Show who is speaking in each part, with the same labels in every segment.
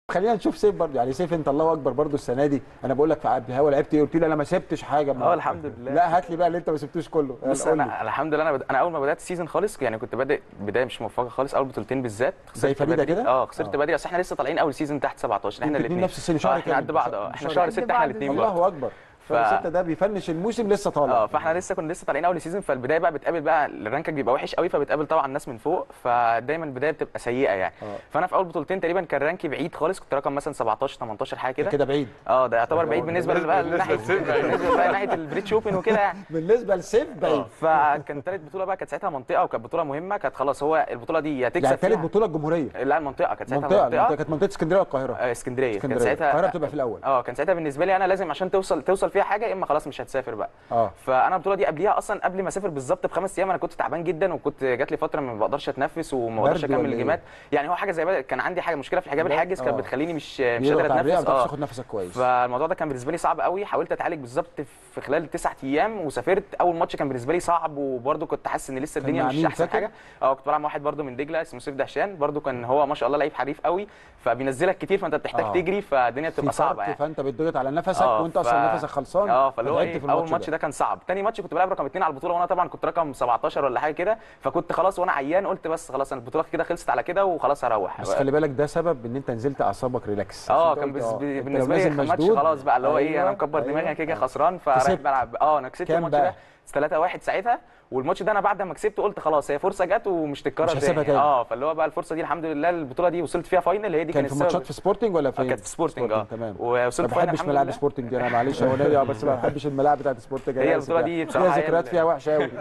Speaker 1: خلينا نشوف سيف برضه يعني سيف انت الله اكبر برضه السنه دي انا بقول لك في الهوا لعبت ايه قلت لي انا ما سبتش حاجه
Speaker 2: اه الحمد لله
Speaker 1: لا هات لي بقى اللي انت ما سبتوش كله
Speaker 2: بص
Speaker 1: قول لي.
Speaker 2: انا الحمد لله انا بد... انا اول ما بدات السيزون خالص يعني كنت بادئ بدايه مش موفقه خالص اول بطولتين بالذات
Speaker 1: زي
Speaker 2: خسرت
Speaker 1: فريدة
Speaker 2: بدري.
Speaker 1: كده؟
Speaker 2: اه خسرت
Speaker 1: آه.
Speaker 2: بدري بس احنا لسه طالعين اول سيزون تحت 17 احنا
Speaker 1: انتوا الاتنين
Speaker 2: الاثنين
Speaker 1: نفس السن شهر
Speaker 2: احنا
Speaker 1: كام؟
Speaker 2: قد بعض اه احنا
Speaker 1: شهر
Speaker 2: شهر
Speaker 1: قد
Speaker 2: 6
Speaker 1: بعض.
Speaker 2: احنا الاثنين برضه
Speaker 1: الله اكبر
Speaker 2: ف-
Speaker 1: شهر 6 ده بيفنش الموسم لسه طالع
Speaker 2: اه فاحنا لسه كنا لسه طالعين اول سيزون فالبدايه بقى بتقابل بقى الرانكك بيبقى وحش قوي فبتقابل طبعا الناس من فوق فدايما البدايه بتبقى سيئه يعني
Speaker 1: آه.
Speaker 2: فانا في اول بطولتين تقريبا كان رانكي بعيد خالص كنت رقم مثلا 17 18 حاجه كده
Speaker 1: كده بعيد
Speaker 2: اه ده يعتبر بعيد بالنسبه
Speaker 3: بالنسبة-
Speaker 2: بقى
Speaker 3: بالنسبة
Speaker 2: لناحيه
Speaker 3: للسيف بعيد.
Speaker 2: بالنسبه بقى ناحيه البريتش اوبن وكده يعني
Speaker 1: بالنسبه لسيف بعيد
Speaker 2: فكان تالت بطوله بقى كانت ساعتها منطقه وكانت بطوله مهمه كانت خلاص هو البطوله دي يا تكسب
Speaker 1: يعني ثالث
Speaker 2: فيها-
Speaker 1: بطوله الجمهوريه
Speaker 2: لا المنطقه كانت ساعتها
Speaker 1: منطقه
Speaker 2: منطقه,
Speaker 1: منطقة كانت منطقه اسكندريه والقاهره
Speaker 2: آه، اسكندريه كان
Speaker 1: اسكندريه
Speaker 2: ساعتها
Speaker 1: القاهره بتبقى في الاول
Speaker 2: اه كان ساعتها بالنسبه لي انا لازم عشان توصل توصل فيها حاجه يا اما خلاص مش هتسافر بقى
Speaker 1: اه
Speaker 2: فانا البطوله دي قبليها اصلا قبل ما اسافر بالظبط بخمس ايام انا كنت تعبان جدا وكنت جات لي فتره ما بقدرش اتنفس وما بقدرش
Speaker 1: برد ولا
Speaker 2: اكمل
Speaker 1: إيه؟
Speaker 2: الجيمات يعني هو حاجه زي بقى كان عندي حاجه مشكله في الحجاب
Speaker 1: برد؟
Speaker 2: الحاجز كانت
Speaker 1: آه.
Speaker 2: بتخليني مش مش
Speaker 1: بيضغط
Speaker 2: قادر
Speaker 1: على الرئه ما
Speaker 2: اتنفس
Speaker 1: بتعرفش
Speaker 2: اه
Speaker 1: تاخد نفسك كويس
Speaker 2: فالموضوع ده كان بالنسبه لي صعب قوي حاولت اتعالج بالظبط في خلال تسعة ايام وسافرت اول ماتش كان بالنسبه لي صعب وبرده كنت حاسس ان لسه
Speaker 1: كان
Speaker 2: الدنيا
Speaker 1: مع
Speaker 2: مش
Speaker 1: مين
Speaker 2: احسن
Speaker 1: فاكر؟
Speaker 2: حاجه اه كنت بلعب مع واحد برده من دجله اسمه سيف دهشان برده كان هو ما شاء الله لعيب حريف قوي فبينزلك كتير فانت بتحتاج
Speaker 1: آه.
Speaker 2: تجري فالدنيا
Speaker 1: في
Speaker 2: بتبقى صعبه
Speaker 1: فرق
Speaker 2: يعني
Speaker 1: فانت بتضغط على نفسك
Speaker 2: اه،
Speaker 1: وانت
Speaker 2: ف-
Speaker 1: اصلا نفسك خلصان
Speaker 2: اه فاللي هو
Speaker 1: فتعبت
Speaker 2: ايه
Speaker 1: في
Speaker 2: اول ماتش ده كان صعب تاني ماتش كنت بلعب رقم اثنين على البطوله وانا طبعا كنت رقم 17 ولا حاجه كده فكنت خلاص وانا عيان قلت بس خلاص انا البطوله كده خلصت على كده وخلاص هروح
Speaker 1: بس خلي بالك ده سبب ان انت نزلت اعصابك ريلاكس
Speaker 2: اه
Speaker 1: عشان
Speaker 2: كان
Speaker 1: انت قلت
Speaker 2: بز-
Speaker 1: اه، انت لو
Speaker 2: بالنسبه لي
Speaker 1: نازل
Speaker 2: الماتش
Speaker 1: مشدود،
Speaker 2: خلاص بقى اللي هو ايه انا
Speaker 1: ايوه،
Speaker 2: مكبر دماغي انا كده كده
Speaker 1: ايوه.
Speaker 2: خسران فرايح
Speaker 1: كسبت.
Speaker 2: بلعب اه انا كسبت
Speaker 1: كام
Speaker 2: الماتش
Speaker 1: بقى؟
Speaker 2: ده 3 1 ساعتها والماتش ده انا بعد ما كسبت قلت خلاص هي فرصه جت ومش تتكرر
Speaker 1: مش هسيبها تاني.
Speaker 2: اه فاللي هو بقى الفرصه دي الحمد لله البطوله دي وصلت فيها فاينل هي دي
Speaker 1: كان
Speaker 2: كانت
Speaker 1: في ماتشات
Speaker 2: السبب.
Speaker 1: في سبورتنج ولا فين؟
Speaker 2: كانت في سبورتنج اه
Speaker 1: تمام ما
Speaker 2: ووصلت فاينل
Speaker 1: بحبش
Speaker 2: الحمد
Speaker 1: ملاعب
Speaker 2: لله
Speaker 1: سبورتنج دي انا معلش هو نادي اه بس ما بحبش الملاعب بتاعت سبورتنج أنا
Speaker 2: هي
Speaker 1: آسف
Speaker 2: البطولة
Speaker 1: يعني.
Speaker 2: دي بصراحة
Speaker 1: فيها
Speaker 2: هي
Speaker 1: ذكريات
Speaker 2: ال-
Speaker 1: فيها وحشه قوي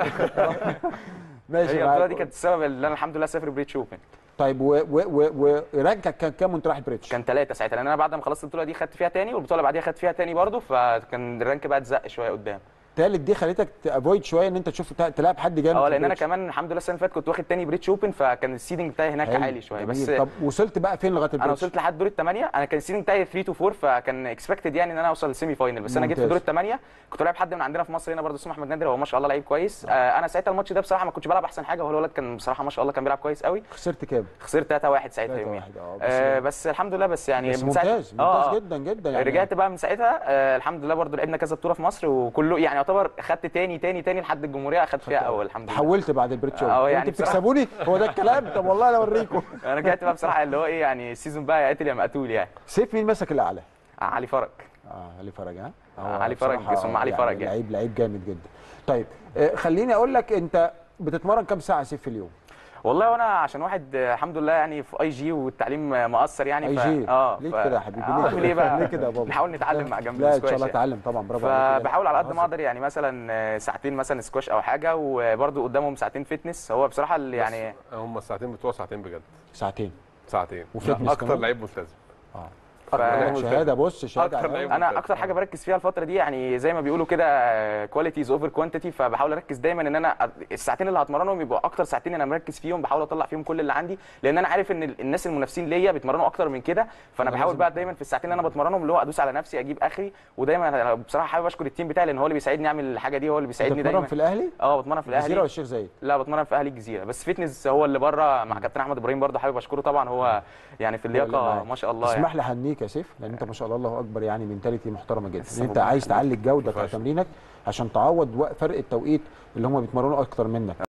Speaker 1: ماشي
Speaker 2: هي
Speaker 1: معاك.
Speaker 2: البطوله دي كانت السبب اللي انا الحمد لله سافر بريتش اوبن
Speaker 1: طيب و- و- و- ورانكك كان كام وانت رايح البريتش؟
Speaker 2: كان ثلاثه ساعتها لان انا بعد ما خلصت البطوله دي خدت فيها تاني والبطوله اللي بعديها خدت فيها تاني برضه فكان الرانك بقى اتزق شويه قدام
Speaker 1: تالت دي خليتك تافويد شويه ان انت تشوف تا- تلاعب حد جامد
Speaker 2: اه
Speaker 1: في
Speaker 2: لان انا
Speaker 1: البريتش.
Speaker 2: كمان الحمد لله السنه اللي فاتت كنت واخد تاني بريتش اوبن فكان السيدنج بتاعي هناك
Speaker 1: حلو،
Speaker 2: عالي شويه بس
Speaker 1: جميل. طب وصلت بقى فين لغايه البريتش؟
Speaker 2: انا وصلت لحد دور الثمانيه انا كان السيزون بتاعي 3 تو 4 فكان اكسبكتد يعني ان انا اوصل للسيمي فاينل بس انا جيت في
Speaker 1: ممتاز.
Speaker 2: دور الثمانيه كنت لاعب حد من عندنا في مصر هنا برضه اسمه احمد نادر هو ما شاء الله لعيب كويس آه انا ساعتها الماتش ده بصراحه ما كنتش بلعب احسن حاجه هو الولد كان بصراحه ما شاء الله كان بيلعب كويس قوي
Speaker 1: خسرت كام؟
Speaker 2: خسرت 3 1 ساعتها
Speaker 1: 3-1
Speaker 2: يوميها
Speaker 1: اه بس
Speaker 2: آه بس الحمد لله بس يعني
Speaker 1: بس
Speaker 2: من ساعة-
Speaker 1: ممتاز
Speaker 2: آه،
Speaker 1: ممتاز
Speaker 2: آه.
Speaker 1: جدا جدا يعني
Speaker 2: رجعت بقى من ساعتها آه الحمد لله برضو لعبنا كذا بطوله في مصر وكله يعني يعتبر خدت تاني تاني تاني لحد الجمهوريه اخدت فيها اول الحمد لله
Speaker 1: حولت بعد البريتش
Speaker 2: اه،
Speaker 1: أوي.
Speaker 2: يعني
Speaker 1: انتوا
Speaker 2: بصراحة-
Speaker 1: بتكسبوني هو ده الكلام طب والله انا اوريكم
Speaker 2: انا رجعت بقى بصراحه اللي هو ايه يعني السيزون بقى يا قاتل يا مقتول يعني
Speaker 1: سيف مين مسك الاعلى؟
Speaker 2: آه، علي فرج
Speaker 1: اه علي فرج ها
Speaker 2: آه،
Speaker 1: هو
Speaker 2: علي فرج،
Speaker 1: بصراحة
Speaker 2: اسمه علي
Speaker 1: يعني
Speaker 2: فرج يعني.
Speaker 1: لعيب لعيب جامد جدا طيب آه، خليني اقول لك انت بتتمرن كام ساعه سيف في اليوم؟
Speaker 2: والله وانا عشان واحد آه، الحمد لله يعني في اي جي والتعليم آه، مؤثر يعني
Speaker 1: اي
Speaker 2: ف...
Speaker 1: جي
Speaker 2: اه
Speaker 1: ليه
Speaker 2: ف-
Speaker 1: كده يا حبيبي
Speaker 2: آه،
Speaker 1: ليه
Speaker 2: اعمل
Speaker 1: كده؟
Speaker 2: ايه بقى
Speaker 1: ليه كده يا بابا؟
Speaker 2: نحاول نتعلم مع جنب
Speaker 1: لا ان
Speaker 2: السكواش
Speaker 1: شاء الله
Speaker 2: يعني.
Speaker 1: اتعلم طبعا برافو عليك
Speaker 2: فبحاول على قد ما اقدر يعني مثلا آه، ساعتين مثلا سكواش او حاجه وبرده قدامهم ساعتين فتنس هو بصراحه اللي يعني
Speaker 3: هم الساعتين بتوع ساعتين بجد
Speaker 1: ساعتين
Speaker 3: ساعتين
Speaker 1: وفتنس
Speaker 3: اكتر
Speaker 1: كمان؟
Speaker 3: لعيب ملتزم
Speaker 1: اه
Speaker 2: ف-
Speaker 3: لعيب
Speaker 1: شهاده بص شهاده
Speaker 3: أكتر
Speaker 1: على-
Speaker 3: لعيب
Speaker 2: انا
Speaker 3: ممتاز.
Speaker 2: اكتر حاجه بركز فيها الفتره دي يعني زي ما بيقولوا كده كواليتيز اوفر كوانتيتي فبحاول اركز دايما ان انا أ- الساعتين اللي هتمرنهم يبقوا اكتر ساعتين انا مركز فيهم بحاول اطلع فيهم كل اللي عندي لان انا عارف ان ال- الناس المنافسين ليا بيتمرنوا اكتر من كده فانا
Speaker 1: أنا
Speaker 2: بحاول
Speaker 1: لازم-
Speaker 2: بقى دايما في الساعتين اللي انا بتمرنهم اللي هو ادوس على نفسي اجيب اخري ودايما أنا بصراحه حابب اشكر التيم بتاعي لان هو اللي بيساعدني اعمل الحاجه دي هو اللي
Speaker 1: انت
Speaker 2: بيساعدني
Speaker 1: بتتمرن
Speaker 2: دايما
Speaker 1: في الاهلي؟
Speaker 2: اه بتمرن في
Speaker 1: الجزيره
Speaker 2: الاهلي
Speaker 1: ولا الشيخ زايد؟
Speaker 2: لا بتمرن في اهلي الجزيره بس فيتنس هو اللي بره مع كابتن احمد ابراهيم برضه حابب اشكره طبعا هو يعني في
Speaker 1: اللي
Speaker 2: اللياقه
Speaker 1: معاك.
Speaker 2: ما شاء الله يعني.
Speaker 1: اسمح لي احنيك يا سيف لان انت ما شاء الله الله اكبر يعني منتاليتي محترمه جدا
Speaker 2: بس
Speaker 1: ان انت
Speaker 2: ربنا
Speaker 1: عايز
Speaker 2: يخليك.
Speaker 1: تعلي الجوده بتاع
Speaker 3: فاشل.
Speaker 1: تمرينك عشان تعوض وق- فرق التوقيت اللي هم بيتمرنوا اكتر منك